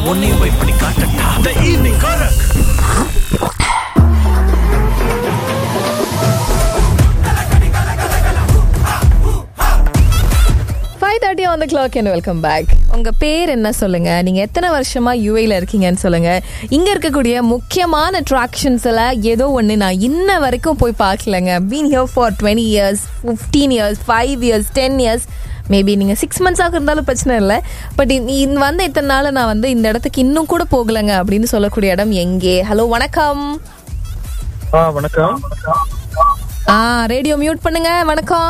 உன்னையும் போய் பண்ணி காட்டட்டா the evening correct five thirty on the clock and welcome back உங்க பேர் என்ன சொல்லுங்க நீங்க எத்தனை வருஷமா யூஏல இருக்கீங்கன்னு சொல்லுங்க இங்க இருக்கக்கூடிய முக்கியமான அட்ராக்ஷன்ஸ் எல்லாம் ஏதோ ஒன்று நான் இன்ன வரைக்கும் போய் பார்க்கலங்க been here for twenty years fifteen years five years ten years maybe நீங்கள் சிக்ஸ் மந்த்ஸாக இருந்தாலும் பிரச்சனை இல்லை பட் இந்த வந்த இத்தனை நாள் நான் வந்து இந்த இடத்துக்கு இன்னும் கூட போகலைங்க அப்படின்னு சொல்லக்கூடிய இடம் எங்கே ஹலோ வணக்கம் ஆ வணக்கம் ஆ ரேடியோ மியூட் பண்ணுங்க வணக்கம்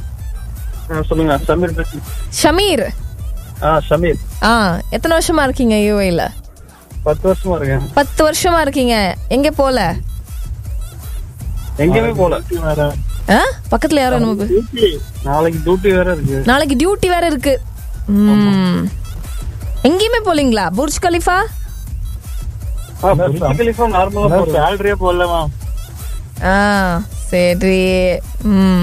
ஆ, சொல்லுங்க சமீர் பேசுறேன். ஷமீர் ஆ சமீர் ஆ எத்தனை வருஷமா இருக்கீங்க யூஏல பத்து வருஷமா இருக்கேன் பத்து வருஷமா இருக்கீங்க எங்க போல எங்கேயுமே போல ஆ? பக்கத்துல யாரும் நம்ம பே- டியூட்டி நாளைக்கு டியூட்டி வேற இருக்கு நாளைக்கு டியூட்டி வேற இருக்கு ம். எங்கேயுமே போலீங்களா புர்ஜ் கலிஃபா ஆ புர்ஜ் கலிஃபா நார்மலா சேலரியே போடலாமா ஆ சரி ம்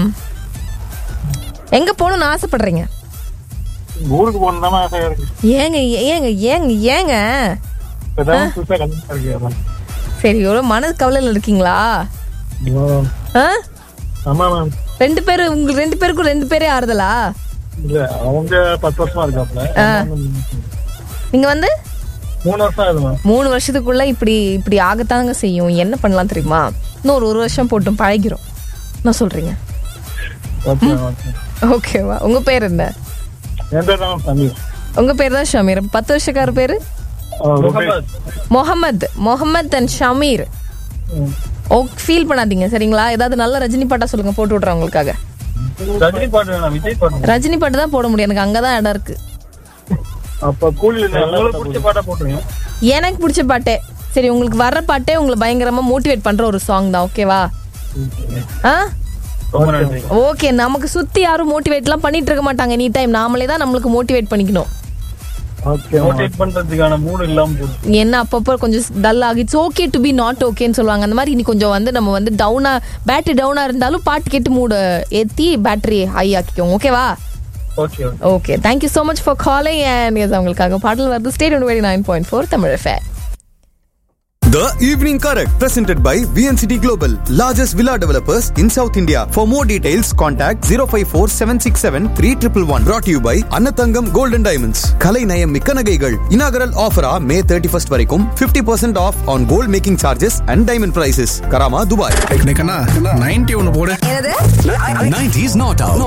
எங்க போகணும்னு ஆசைப்படுறீங்க ஊருக்கு போகணும் ஆசையா இருக்கு ஏங்க ஏங்க ஏங்க ஏங்க இப்பதான் புதுசா கல்யாணம் இருக்கு அதான். சரி எவ்வளோ மனது கவலையில் இருக்கீங்களா ஆ ஆமா மேம் ரெண்டு பேரு உங்களுக்கு ரெண்டு பேருக்கும் ரெண்டு பேரே ஆறுதலா இல்ல அவங்க பத்து வருஷமா இருக்காப்ல நீங்க வந்து மூணு வருஷம் ஆகுது மேம் மூணு வருஷத்துக்குள்ள இப்படி இப்படி ஆகத்தாங்க செய்யும் என்ன பண்ணலாம் தெரியுமா இன்னும் ஒரு ஒரு வருஷம் போட்டும் பழகிறோம் என்ன சொல்றீங்க ஓகே ஓகே ஓகேவா உங்க பேர் என்ன என் பேர் தான் சமீர் உங்க பேர் தான் ஷமீர் பத்து வருஷக்கார பேரு முகமது முகமது முகமது அண்ட் ஷமீர் ஓ ஃபீல் பண்ணாதீங்க சரிங்களா ஏதாவது நல்ல ரஜினி பாட்டா சொல்லுங்க போட்டு விட்றேன் உங்களுக்காக ரஜினி பாட்டு வேணாம் விஜய் பாட்டு ரஜினி பாட்டு தான் போட முடியும் எனக்கு அங்கதான் இடம் இருக்கு அப்ப கூலி உங்களுக்கு பிடிச்ச பாட்டா போட்டுருங்க எனக்கு பிடிச்ச பாட்டே சரி உங்களுக்கு வர்ற பாட்டே உங்களை பயங்கரமா மோட்டிவேட் பண்ற ஒரு சாங் தான் ஓகேவா ஆ ரொம்ப நன்றி ஓகே நமக்கு சுத்தி யாரும் மோட்டிவேட்லாம் பண்ணிட்டு இருக்க மாட்டாங்க எனி டைம் நாமளே தான் நம்மளுக்கு மோட்டிவேட் பண்ணிக்கணும் ஓகே மோட்டிவேட் பண்றதுக்கான மூடு இல்லாம போகுது என்ன அப்பப்போ கொஞ்சம் டல் ஆகி it's okay to be not ஓகேன்னு சொல்லுவாங்க அந்த மாதிரி இனி கொஞ்சம் வந்து நம்ம வந்து டவுனா பேட்டரி டவுனா இருந்தாலும் பாட்டு கேட்டு மூட ஏத்தி பேட்டரி ஹை ஆக்கிக்கோங்க ஓகேவா okay okay okay thank you so much for calling and yes அவங்களுக்காக பாடல் வருது state very nine point four Tamil fair The Evening Correct, presented by VNCT Global, largest villa developers in South India. For more details, contact 054 767 3111. Brought to you by Annathangam Gold and Diamonds. Kalai Nayam Mikka Nagaigal. Inaugural offer ah May 31st வரைக்கும் 50% off on gold making charges and diamond prices. Karama, Dubai. Ninety ஒன்னு போடு என்னது 90s not out